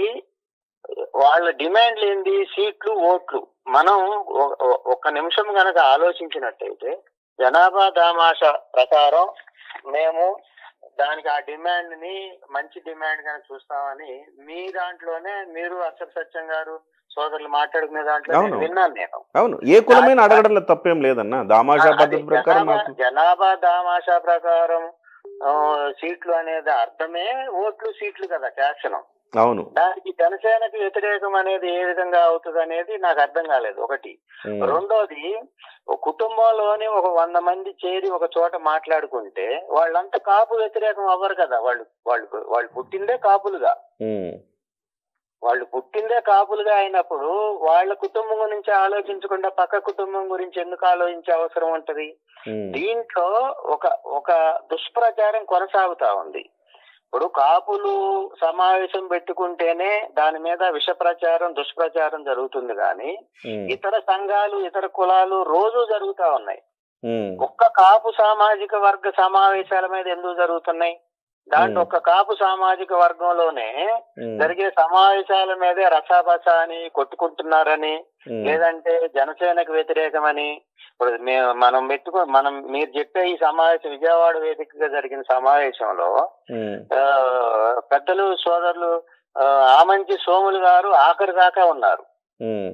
వాళ్ళ డిమాండ్లు ఏంది సీట్లు ఓట్లు మనం ఒ- ఒ- ఒక్క నిమిషం గనక ఆలోచించినట్టయితే జనాభా దామాష ప్రకారం మేము దానికి ఆ డిమాండ్ ని మంచి డిమాండ్ గా చూస్తామని మీ దాంట్లోనే మీరు అక్షర సత్యం గారు సోదరులు మాట్లాడుకునే దాంట్లో నేను అవును. విన్నాను నేను అవును ఏ కులమైన అడగడంలో తప్పేం లేదన్న దామాషా అది పద్ధతి ప్రకారం జనాభా మాకు జనాభా దామాషా ప్రకారం ఆ, సీట్లు అనేది అర్థమే ఓట్లు సీట్లు కదా క్యాప్షన్ అవును దానికి జనసేనకు వ్యతిరేకం అనేది ఏ విధంగా అవుతుంది అనేది నాకు అర్థం కాలేదు ఒకటి ఉమ్, రెండోది ఒక కుటుంబంలోని ఒక వంద మంది చేరి ఒక చోట మాట్లాడుకుంటే వాళ్ళంతా కాపు వ్యతిరేకం అవ్వరు కదా వాళ్ళు వాళ్ళు వాళ్ళు పుట్టిందే కాపులుగా ఉమ్, వాళ్ళు పుట్టిందే కాపులుగా అయినప్పుడు వాళ్ళ కుటుంబం గురించి ఆలోచించకుండా పక్క కుటుంబం గురించి ఎందుకు ఆలోచించే అవసరం ఉంటది ఉమ్, దీంట్లో ఒక ఒక దుష్ప్రచారం కొనసాగుతా ఉంది ఇప్పుడు కాపులు సమావేశం పెట్టుకుంటేనే దాని మీద విష ప్రచారం దుష్ప్రచారం జరుగుతుంది కానీ ఉమ్, ఇతర సంఘాలు ఇతర కులాలు రోజు జరుగుతా ఉన్నాయి ఉమ్, ఒక్క కాపు సామాజిక వర్గ సమావేశాల మీద ఎందుకు జరుగుతున్నాయి దాంట్లో Hmm. ఒక్క కాపు సామాజిక వర్గంలోనే ఉమ్, జరిగే సమావేశాల మీదే రసాబస అని కొట్టుకుంటున్నారని ఉమ్, లేదంటే జనసేనకు వ్యతిరేకమని ఇప్పుడు మేము మనం పెట్టుకో మనం మీరు చెప్పే ఈ సమావేశం విజయవాడ వేదికగా జరిగిన సమావేశంలో ఉమ్, ఆ, పెద్దలు సోదరులు ఆ, ఆమంచి సోములు గారు ఆఖరి దాకా ఉన్నారు ఉమ్,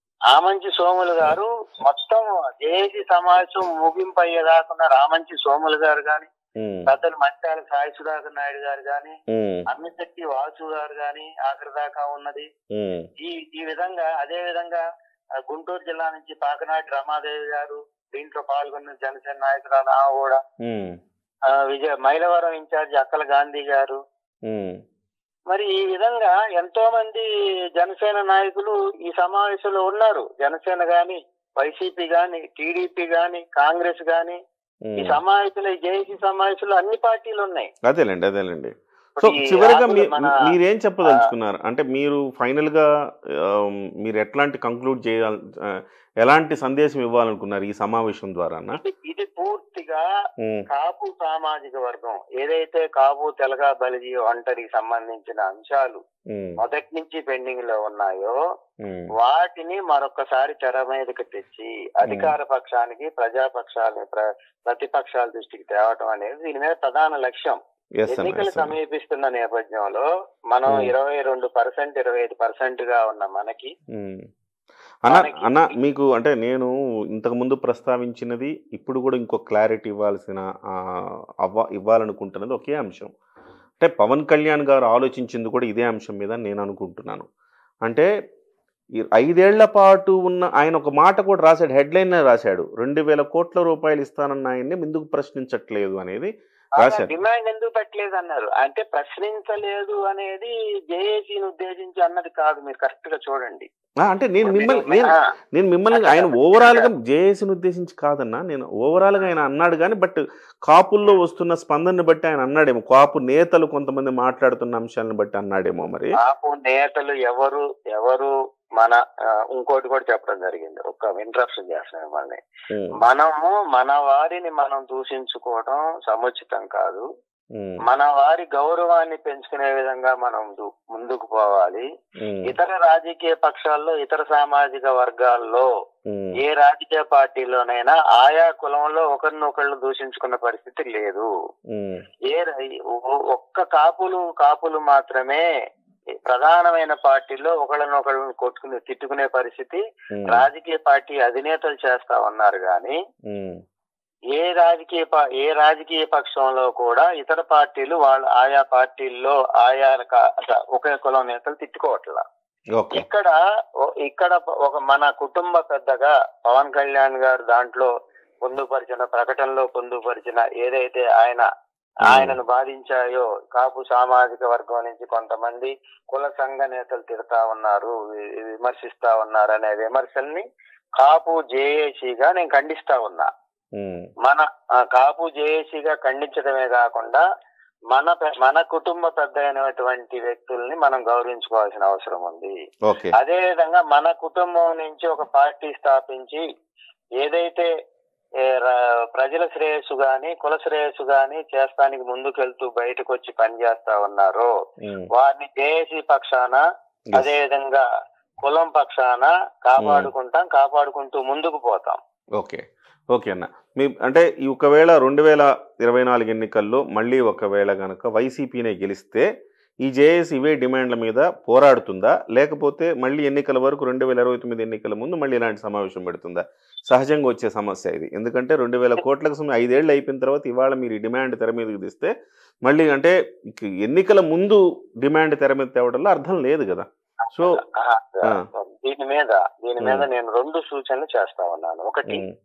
ఆమంచి సోములు గారు మొత్తం జేఏసీ సమావేశం ముగింపు అయ్యేదాకా ఉన్న రామంచి సోములు గారు గాని ఉమ్, పెద్దలు మంచాల సాయి సుధాకర్ నాయుడు గారు గాని ఉమ్, అమ్మిశెట్టి వాసు గారు గాని ఆఖరి దాకా ఉన్నది ఉమ్, ఈ ఈ విధంగా అదే విధంగా ఆ, గుంటూరు జిల్లా నుంచి పాకనాటి రమాదేవి గారు దీంట్లో పాల్గొన్న జనసేన నాయకురాలు ఆమె కూడా ఉమ్, ఆ, విజయ మైలవరం ఇన్ఛార్జి అక్కల గాంధీ గారు ఉమ్, మరి ఈ విధంగా ఎంతో మంది జనసేన నాయకులు ఈ సమావేశంలో ఉన్నారు జనసేన గాని వైసీపీ గాని టీడీపీ గాని కాంగ్రెస్ గాని ఈ ఉమ్. సమావేశంలో ఈ జేఏసీ సమావేశంలో అన్ని పార్టీలు ఉన్నాయి అదేలేండి అదేలేండి సో ఈ చివరిగా ఆకులు మీ మన- మీరేం చెప్పదలుచుకున్నారు అంటే మీరు ఫైనల్ గా ఆ, మీరు ఎట్లాంటి కంక్లూడ్ చేయాలి ఆ, ఎలాంటి సందేశం ఇవ్వాలనుకున్నారు ఈ సమావేశం ద్వారా అన్న? ఇది- ఇది పూర్తిగా ఉమ్, కాపు సామాజిక వర్గం ఏదైతే కాపు తెలగా బలిజీ ఒంటరికి సంబంధించిన అంశాలు ఉమ్, మొదటి నుంచి పెండింగ్ లో ఉన్నాయో ఉమ్, వాటిని మరొకసారి తెర మీదకి తెచ్చి అధికార పక్షానికి ప్రజాపక్షాలని ప్ర- ప్రతిపక్షాల దృష్టికి తేవటం అనేది దీని మీద ప్రధాన లక్ష్యం yes అన్న, ఎన్నికలు yes అన్న. సమీపిస్తున్న నేపథ్యంలో మనం Hmm. ఇరవై రెండు పర్సెంట్ ఇరవై ఐదు పర్సెంట్ గా ఉన్న మనకి ఉమ్. అన్న మనకి- అన్న మీకు అంటే నేను ఇంతకు ముందు ప్రస్తావించినది ఇప్పుడు కూడా ఇంకో క్లారిటీ ఇవ్వాల్సిన ఆ, అవ్వ ఇవ్వాలనుకుంటున్నది ఒకే అంశం అంటే పవన్ కళ్యాణ్ గారు ఆలోచించింది కూడా ఇదే అంశం మీద నేను అనుకుంటున్నాను అంటే ఈ ఐదేళ్ల పాటు ఉన్న ఆయన ఒక మాట కూడా రాశాడు హెడ్లైన్ రాశాడు రెండు వేల కోట్ల రూపాయలు ఇస్తానన్న ఆయన్ని ఎందుకు ప్రశ్నించట్లేదు అనేది రాశారు. డిమాండ్ ఎందుకు పెట్టలేదు అన్నారు అంటే ప్రశ్నించలేదు అనేది జేఏసీని ఉద్దేశించి అన్నది కాదు మీరు కరెక్ట్ గా చూడండి ఆ, అంటే నేను మిమ్మల్ని నేను ఆ, నేను మిమ్మల్ని అట్లా ఆయన కాదు. ఓవరాల్ గా జేఏసీని ఉద్దేశించి కాదన్నా నేను ఓవరాల్ గా ఆయన అన్నాడు కానీ బట్ కాపుల్లో వస్తున్న స్పందనని బట్టి ఆయన అన్నాడేమో కాపు నేతలు కొంతమంది మాట్లాడుతున్న అంశాలను బట్టి అన్నాడేమో మరి కాపు నేతలు ఎవరు ఎవరు మన ఆ, ఇంకోటి కూడా చెప్పడం జరిగింది ఒక ఇంటరప్షన్ చేస్తున్నాం మిమ్మల్ని ఉమ్, మనము మన వారిని మనం దూషించుకోవడం సముచితం కాదు ఉమ్, మన వారి గౌరవాన్ని పెంచుకునే విధంగా మనం దు- ముందుకు పోవాలి ఉమ్, ఇతర రాజకీయ పక్షాల్లో ఇతర సామాజిక వర్గాల్లో ఉమ్, ఏ రాజకీయ పార్టీలోనైనా ఆయా కులంలో ఒకరినొకళ్ళు దూషించుకున్న పరిస్థితి లేదు ఉమ్, ఏ ర- ఒ- ఒక్క కాపులు కాపులు మాత్రమే ప్రధానమైన పార్టీలో ఒకళ్ళనొకళ్ళని కొట్టుకుని తిట్టుకునే పరిస్థితి ఉమ్, రాజకీయ పార్టీ అధినేతలు చేస్తా ఉన్నారు గాని ఉమ్, ఏ రాజకీయ ప- ఏ రాజకీయ పక్షంలో కూడా ఇతర పార్టీలు వాళ్ళ ఆయా పార్టీల్లో ఆయా క- ఒకే కులం నేతలు తిట్టుకోవట్లా ఓకే ఇక్కడ ఓ- ఇక్కడ ఒక మన కుటుంబ పెద్దగా పవన్ కళ్యాణ్ గారు దాంట్లో పొందుపరిచిన ప్రకటనలో పొందుపరిచిన ఏదైతే ఆయన ఆయనను బాధించాయో కాపు సామాజిక వర్గం నుంచి కొంతమంది కుల సంఘ నేతలు తిడతా ఉన్నారు వి- విమర్శిస్తా ఉన్నారు అనే విమర్శల్ని కాపు జేఏసీగా నేను ఖండిస్తా ఉన్నా ఉమ్, మన ఆ, కాపు జేఏసీగా ఖండించడమే కాకుండా మన పె- మన కుటుంబ పెద్ద అయినటువంటి వ్యక్తుల్ని మనం గౌరవించుకోవాల్సిన అవసరం ఉంది ఓకే అదే విధంగా మన కుటుంబం నుంచి ఒక పార్టీ స్థాపించి ఏదైతే ఏ, ర- ప్రజల శ్రేయస్సు గాని కుల శ్రేయస్సు గాని చేస్తానికి ముందుకెళ్తూ బయటకు వచ్చి పనిచేస్తా ఉన్నారో ఉమ్, వారిని జేఏసీ పక్షాన yes. అదే విధంగా కులం పక్షాన కాపాడుకుంటాం కాపాడుకుంటూ ముందుకు పోతాం ఓకే ఓకే అన్న మీ అంటే ఈ ఒకవేళ రెండు వేల ఇరవై నాలుగు ఎన్నికల్లో మళ్ళీ ఒకవేళ కనుక వైసీపీనే గెలిస్తే ఈ జేఏసీ ఇవే డిమాండ్ల మీద పోరాడుతుందా లేకపోతే మళ్ళీ ఎన్నికల వరకు రెండు వేల ఇరవై తొమ్మిది ఎన్నికల ముందు మళ్ళీ ఇలాంటి సమావేశం పెడుతుందా సహజంగా వచ్చే సమస్య ఇది ఎందుకంటే రెండు వేల కోట్లకు సమయం ఐదేళ్ళు అయిపోయిన తర్వాత ఇవాళ మీరు ఈ డిమాండ్ తెర మీదకి తీస్తే మళ్ళీ అంటే ఇక ఎన్నికల ముందు డిమాండ్ తెర మీద తేవడంలో అర్థం లేదు కదా సో ఆహా, ఆ. దీని మీద దీని మీద ఉమ్. నేను రెండు సూచనలు చేస్తా ఉన్నాను ఒకటి ఉమ్,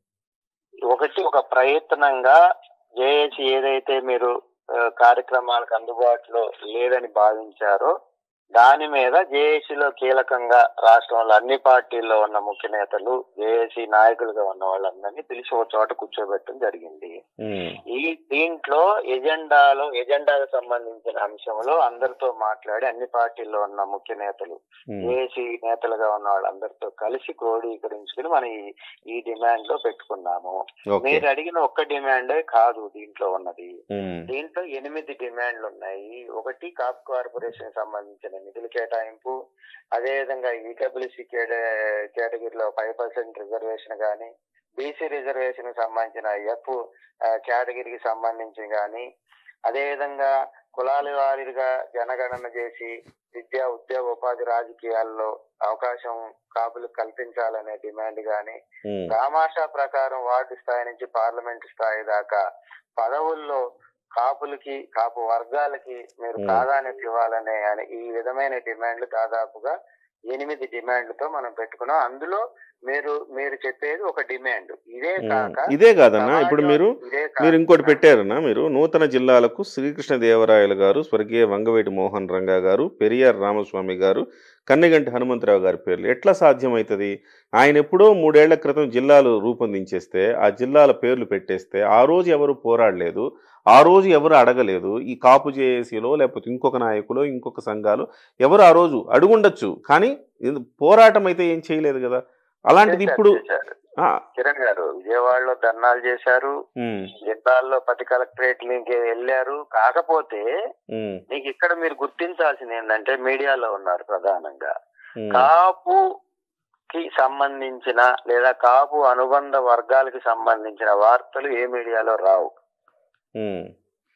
ఒకటి ఒక ప్రయత్నంగా జేఏసీ ఏదైతే మీరు ఆ, కార్యక్రమాలకు అందుబాటులో లేదని భావించారో దాని మీద జేఏసీలో కీలకంగా రాష్ట్రంలో అన్ని పార్టీల్లో ఉన్న ముఖ్య నేతలు జేఏసీ నాయకులుగా ఉన్న వాళ్ళందరినీ పిలిచి ఒక చోట కూర్చోబెట్టడం జరిగింది ఉమ్, ఈ దీంట్లో ఎజెండాలో ఎజెండాకు సంబంధించిన అంశంలో అందరితో మాట్లాడి అన్ని పార్టీల్లో ఉన్న ముఖ్య నేతలు ఉమ్, ఏసీ నేతలుగా ఉన్న వాళ్ళందరితో కలిసి క్రోడీకరించుకుని మనం ఈ- ఈ డిమాండ్ లో పెట్టుకున్నాము ఓకే మీరు అడిగిన ఒక్క డిమాండే కాదు దీంట్లో ఉన్నది ఉమ్, దీంట్లో ఎనిమిది డిమాండ్లు ఉన్నాయి ఒకటి కాప్ కార్పొరేషన్ సంబంధించిన నిధుల కేటాయింపు అదేవిధంగా ఈడబ్ల్యూసీ కేటగిరీలో ఫైవ్ పర్సెంట్ రిజర్వేషన్ గాని బీసీ రిజర్వేషన్ సంబంధించిన ఎఫ్ కేటగిరీకి సంబంధించి గాని అదేవిధంగా కులాల వారీగా జనగణన చేసి విద్యా ఉద్యోగ ఉపాధి రాజకీయాల్లో అవకాశం కాపులు కల్పించాలనే డిమాండ్ గాని ఉమ్, దామాషా ప్రకారం వార్డు స్థాయి నుంచి పార్లమెంట్ స్థాయి దాకా పదవుల్లో కాపులకి కాపు వర్గాలకి మీరు Hmm. ప్రాధాన్యత ఇవ్వాలనే అనే ఈ విధమైన డిమాండ్లు దాదాపుగా ఎనిమిది డిమాండ్లతో మనం పెట్టుకున్నాం అందులో మీరు మీరు చెప్పేది ఒక డిమాండ్ ఇదే ఉమ్. కాక ఇదే కాదన్నా ఇప్పుడు సమాజం- మీరు ఇదే మీరు ఇంకోటి కాక- పెట్టారన్నా మీరు నూతన జిల్లాలకు శ్రీకృష్ణదేవరాయలు గారు స్వర్గీయ వంగవేటి మోహన్ రంగా గారు పెరియార్ రామస్వామి గారు కన్నెగంటి హనుమంతరావు గారి పేర్లు ఎట్లా సాధ్యమవుతుంది ఆయన ఎప్పుడో మూడేళ్ల క్రితం జిల్లాలు రూపొందించేస్తే ఆ జిల్లాల పేర్లు పెట్టేస్తే ఆ రోజు ఎవరు పోరాడలేదు ఆ రోజు ఎవరు అడగలేదు ఈ కాపు జేఏసీలో లేకపోతే ఇంకొక నాయకులు ఇంకొక సంఘాలు ఎవరు ఆ రోజు అడుగుండొచ్చు కానీ ఇది పోరాటం అయితే ఏం చేయలేదు కదా అలాంటిది ఇప్పుడు చేశారు. ఆ, కిరణ్ గారు విజయవాడలో ధర్నాలు చేశారు ఉమ్, జిల్లాల్లో ప్రతి కలెక్టరేట్ లింక్ వెళ్ళారు కాకపోతే ఉమ్, నీకు ఇక్కడ మీరు గుర్తించాల్సింది ఏంటంటే మీడియాలో ఉన్నారు ప్రధానంగా ఉమ్, కాపు కి సంబంధించిన లేదా కాపు అనుబంధ వర్గాలకి సంబంధించిన వార్తలు ఏ మీడియాలో రావు ఉమ్,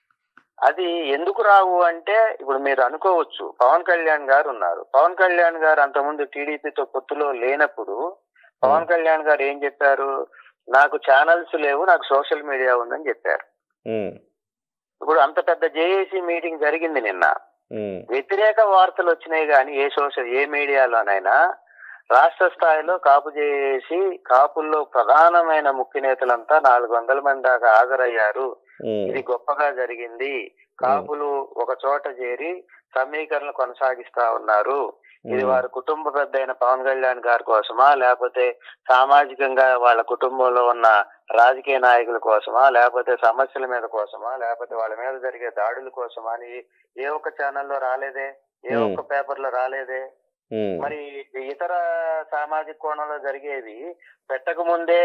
అది ఎందుకు రావు అంటే ఇప్పుడు మీరు అనుకోవచ్చు పవన్ కళ్యాణ్ గారు ఉన్నారు పవన్ కళ్యాణ్ గారు అంతకుముందు టీడీపీతో పొత్తులో లేనప్పుడు పవన్ కళ్యాణ్ గారు ఏం చెప్పారు నాకు ఛానల్స్ లేవు నాకు సోషల్ మీడియా ఉందని చెప్పారు ఉమ్, ఇప్పుడు అంత పెద్ద జేఏసీ మీటింగ్ జరిగింది నిన్న ఉమ్, వ్యతిరేక వార్తలు వచ్చినాయి కానీ ఏ సోషల్ ఏ మీడియాలోనైనా రాష్ట్ర స్థాయిలో కాపు చేసి కాపుల్లో ప్రధానమైన ముఖ్య నేతలంతా నాలుగు వందల మంది దాకా హాజరయ్యారు ఉమ్, ఇది గొప్పగా జరిగింది కాపులు ఒక చోట చేరి సమీకరణ కొనసాగిస్తా ఉన్నారు ఇది ఉమ్, వారి కుటుంబ పెద్ద అయిన పవన్ కళ్యాణ్ గారి కోసమా లేకపోతే సామాజికంగా వాళ్ళ కుటుంబంలో ఉన్న రాజకీయ నాయకుల కోసమా లేకపోతే సమస్యల మీద కోసమా లేకపోతే వాళ్ళ మీద జరిగే దాడుల కోసమా అని ఏ ఒక్క ఛానల్లో రాలేదే ఏ Hmm. ఒక్క పేపర్ లో రాలేదే ఉమ్, మరి ఇతర సామాజిక కోణంలో జరిగేవి పెట్టక ముందే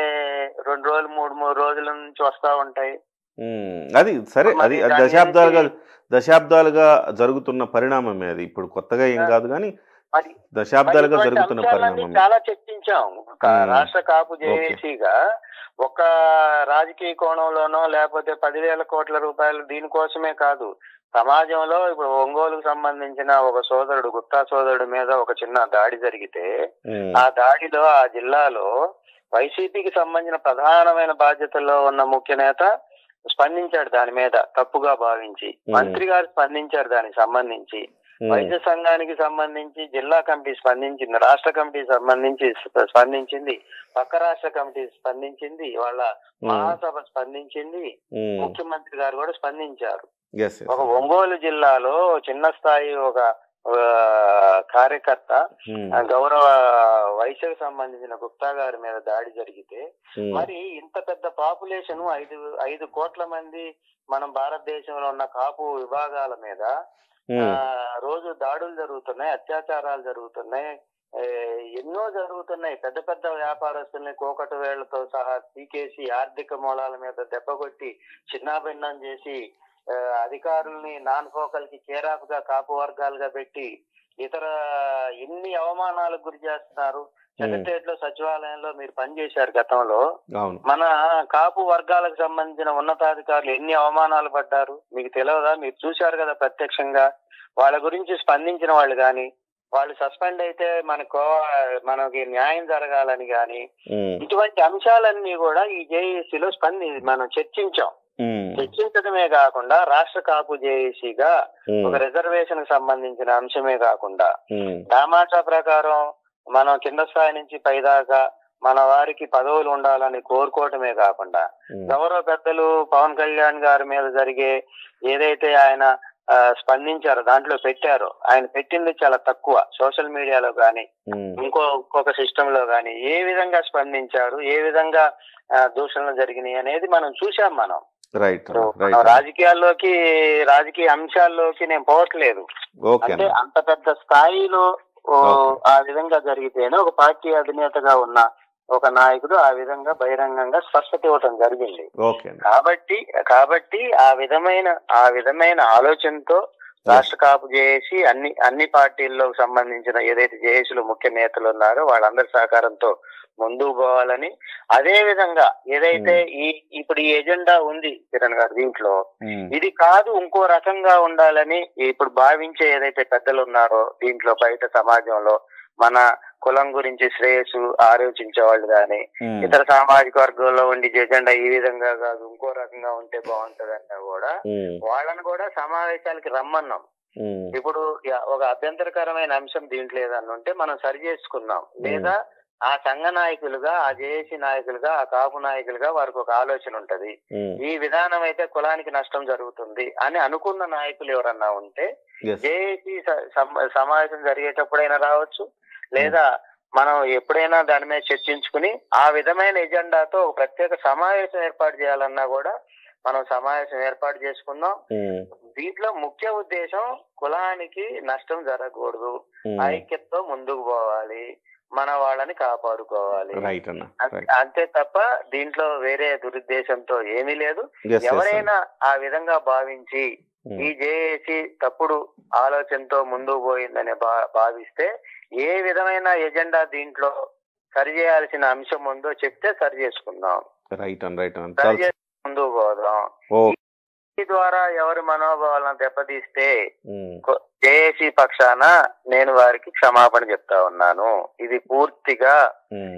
రెండు రోజులు మూడు మూడు రోజుల నుంచి వస్తా ఉంటాయి ఉమ్, అది సరే మరి అది అది దాని దశాబ్దాలుగా గురించి- దశాబ్దాలుగా జరుగుతున్న పరిణామమే అది ఇప్పుడు కొత్తగా ఏం కాదు కానీ మరి దశాబ్దాలుగా మరి ఇటువంటి జరుగుతున్న అంశాలన్నీ పరిణామం చాలా చర్చించాం కా- మ్మ్. రాష్ట్ర కాపు జేఏసీగా ఒక రాజకీయ కోణంలోనో లేకపోతే పదివేల కోట్ల రూపాయలు దీనికోసమే కాదు సమాజంలో ఇప్పుడు ఒంగోలుకు సంబంధించిన ఒక సోదరుడు గుత్తా సోదరుడు మీద ఒక చిన్న దాడి జరిగితే ఉమ్, ఆ దాడిలో ఆ జిల్లాలో వైసీపీకి సంబంధించిన ప్రధానమైన బాధ్యతల్లో ఉన్న ముఖ్య నేత స్పందించాడు దాని మీద తప్పుగా భావించి మ్మ్. మంత్రి గారు స్పందించారు దానికి సంబంధించి ఉమ్, వైద్య సంఘానికి సంబంధించి జిల్లా కమిటీ స్పందించింది రాష్ట్ర కమిటీ సంబంధించి స్ప- స్పందించింది పక్క రాష్ట్ర కమిటీ స్పందించింది వాళ్ళ ఉమ్, మహాసభ స్పందించింది ఉమ్, ముఖ్యమంత్రి గారు కూడా స్పందించారు yes, yes. ఒక ఒంగోలు జిల్లాలో చిన్న స్థాయి ఒక ఆ, కార్యకర్త ఉమ్, ఆ, గౌరవ వయసుకు సంబంధించిన గుప్తా గారి మీద దాడి జరిగితే ఉమ్, మరి ఇంత పెద్ద పాపులేషన్ ఐదు ఐదు కోట్ల మంది మనం భారతదేశంలో ఉన్న కాపు విభాగాల మీద ఆ, ఉమ్, రోజు దాడులు జరుగుతున్నాయి అత్యాచారాలు జరుగుతున్నాయి ఏ, ఎన్నో జరుగుతున్నాయి పెద్ద పెద్ద వ్యాపారస్తుల్ని కోకటి వేళ్లతో సహా పీకేసి ఆర్థిక మూలాల మీద దెబ్బకొట్టి చిన్నాభిన్నం చేసి ఆ, అధికారుల్ని నాన్ ఫోకల్ కి కేరాఫ్గా కాపు వర్గాలుగా పెట్టి ఇతర ఎన్ని అవమానాలకు గురి చేస్తున్నారు సెక్రటరియట్ లో సచివాలయంలో మీరు పనిచేశారు గతంలో అవును మన కాపు వర్గాలకు సంబంధించిన ఉన్నతాధికారులు ఎన్ని అవమానాలు పడ్డారు మీకు తెలియదా మీరు చూశారు కదా ప్రత్యక్షంగా వాళ్ళ గురించి స్పందించిన వాళ్ళు గాని వాళ్ళు సస్పెండ్ అయితే మనకు మనకి న్యాయం జరగాలని గాని ఉమ్, ఇటువంటి అంశాలన్నీ కూడా ఈ జేఏసీలో స్పంది మనం చర్చించాం ఉమ్, చర్చించడమే కాకుండా రాష్ట్ర కాపు జేఏసీగా ఉమ్, ఒక రిజర్వేషన్ కి సంబంధించిన అంశమే కాకుండా ఉమ్, దామాషా ప్రకారం మనం కింద స్థాయి నుంచి పైదాకా మన వారికి పదవులు ఉండాలని కోరుకోవటమే కాకుండా ఉమ్, గౌరవ పెద్దలు పవన్ కళ్యాణ్ గారి మీద జరిగే ఏదైతే ఆయన ఆ, స్పందించారో దాంట్లో పెట్టారో ఆయన పెట్టింది చాలా తక్కువ సోషల్ మీడియాలో కానీ ఉమ్, ఇంకో ఇంకొక సిస్టమ్ లో కానీ ఏ విధంగా స్పందించారు ఏ విధంగా ఆ, దూషణలు జరిగినాయి అనేది మనం చూసాం మనం రైట్ ఇప్పుడు మనం రైట్ రాజకీయాల్లోకి రాజకీయ అంశాల్లోకి నేను పోవట్లేదు ఓకే అంటే అన్న అంత పెద్ద స్థాయిలో ఓ, Okay. ఆ విధంగా జరిగితేనే ఒక పార్టీ అధినేతగా ఉన్న ఒక నాయకుడు ఆ విధంగా బహిరంగంగా స్పష్టత ఇవ్వటం జరిగింది ఓకే అన్న కాబట్టి కాబట్టి ఆ విధమైన ఆ విధమైన ఆలోచనతో రాష్ట్ర కాపు చేసి అన్ని అన్ని పార్టీల్లో సంబంధించిన ఏదైతే జేఏసీలో ముఖ్య నేతలు ఉన్నారో వాళ్ళందరి సహకారంతో ముందుకు పోవాలని అదే విధంగా ఏదైతే ఈ ఇప్పుడు ఈ ఎజెండా ఉంది కిరణ్ గారు దీంట్లో ఉమ్, ఇది కాదు ఇంకో రకంగా ఉండాలని ఇప్పుడు భావించే ఏదైతే పెద్దలు ఉన్నారో దీంట్లో బయట సమాజంలో మన కులం గురించి శ్రేయస్సు ఆలోచించే వాళ్ళు కానీ ఉమ్, ఇతర సామాజిక వర్గంలో ఉండి ఎజెండా ఈ విధంగా కాదు ఇంకో రకంగా ఉంటే బాగుంటదన్నా కూడా ఉమ్, వాళ్ళని కూడా సమావేశాలకి రమ్మన్నాం ఉమ్, ఇప్పుడు యా- ఒక అభ్యంతరకరమైన అంశం దీంట్లో ఏదన్నా ఉంటే మనం సరి చేసుకున్నాం లేదా ఆ సంఘ నాయకులుగా ఆ జేఏసీ నాయకులుగా ఆ కాపు నాయకులుగా వారికి ఒక ఆలోచన ఉంటది ఉమ్, ఈ విధానం అయితే కులానికి నష్టం జరుగుతుంది అని అనుకున్న నాయకులు ఎవరన్నా ఉంటే yes. జేఏసీ స- సమ- సమావేశం జరిగేటప్పుడైనా రావచ్చు లేదా మనం ఎప్పుడైనా దాని మీద చర్చించుకుని ఆ విధమైన ఎజెండాతో ఒక ప్రత్యేక సమావేశం ఏర్పాటు చేయాలన్నా కూడా మనం సమావేశం ఏర్పాటు చేసుకుందాం ఉమ్, దీంట్లో ముఖ్య ఉద్దేశం కులానికి నష్టం జరగకూడదు ఉమ్, ఐక్యతతో ముందుకు పోవాలి మన వాళ్ళని కాపాడుకోవాలి రైట్ అన్న అంతే- రైట్ అంతే తప్ప దీంట్లో వేరే దురుద్దేశంతో ఏమీ లేదు ఎస్ ఎస్ ఎవరైనా ఆ విధంగా భావించి ఉమ్, ఈ జేఏసీ తప్పుడు ఆలోచనతో ముందుకు పోయిందని భా- భావిస్తే ఏ విధమైన ఎజెండా దీంట్లో సరి చేయాల్సిన అంశం ఉందో చెప్తే సరి చేసుకుందాం రైట్ అన్న రైట్ అన్న సరి చాలా చేసి ముందుకు పోదాం ఓ ఈ ద్వారా ఎవరి మనోభావాలను దెబ్బతీస్తే ఉమ్, జేఏసీ పక్షాన నేను వారికి క్షమాపణ చెప్తా ఉన్నాను ఇది పూర్తిగా ఉమ్,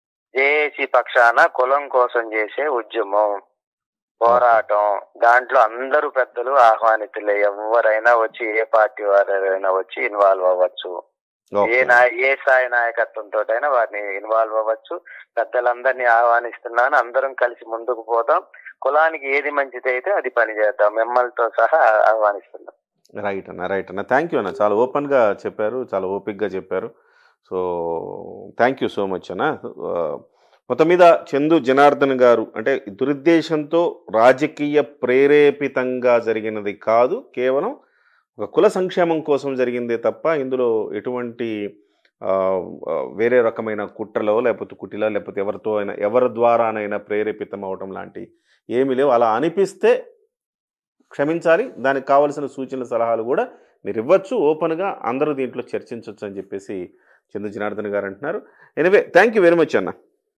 జేఏసీ పక్షాన కులం కోసం చేసే ఉద్యమం పోరాటం దాంట్లో అందరూ పెద్దలు ఆహ్వానితులే ఎవరైనా వచ్చి ఏ పార్టీ వారైనా వచ్చి ఇన్వాల్వ్ అవ్వచ్చు ఏ ఓకే నా ఏ స్థాయి నాయకత్వంతో అయినా వారిని ఇన్వాల్వ్ అవ్వచ్చు పెద్దలందరినీ ఆహ్వానిస్తున్నాను అందరం కలిసి ముందుకు పోదాం కులానికి ఏది మంచిది అయితే అది పని చేద్దాం మిమ్మల్తో సహా ఆహ్వానిస్తున్నాం రైట్ అన్న రైట్ అన్న థ్యాంక్ యూ అన్న చాలా ఓపెన్గా చెప్పారు చాలా ఓపిక్గా చెప్పారు so thank you so much అన్న ఆ, మొత్తం మీద చందు జనార్దన్ గారు అంటే దురుద్దేశంతో రాజకీయ ప్రేరేపితంగా జరిగినది కాదు కేవలం ఒక కుల సంక్షేమం కోసం జరిగిందే తప్ప ఇందులో ఎటువంటి ఆ, ఆ, వేరే రకమైన కుట్రలో లేకపోతే కుటిలో లేకపోతే ఎవరితో అయినా ఎవరి ద్వారానైనా ప్రేరేపితం అవటం లాంటి ఏమీ లేవు అలా అనిపిస్తే క్షమించాలి దానికి కావలసిన సూచనలు సలహాలు కూడా మీరు ఇవ్వచ్చు ఓపెన్గా అందరూ దీంట్లో చర్చించవచ్చు అని చెప్పేసి చందు జనార్దన్ గారు అంటున్నారు anyway thank you very much అన్న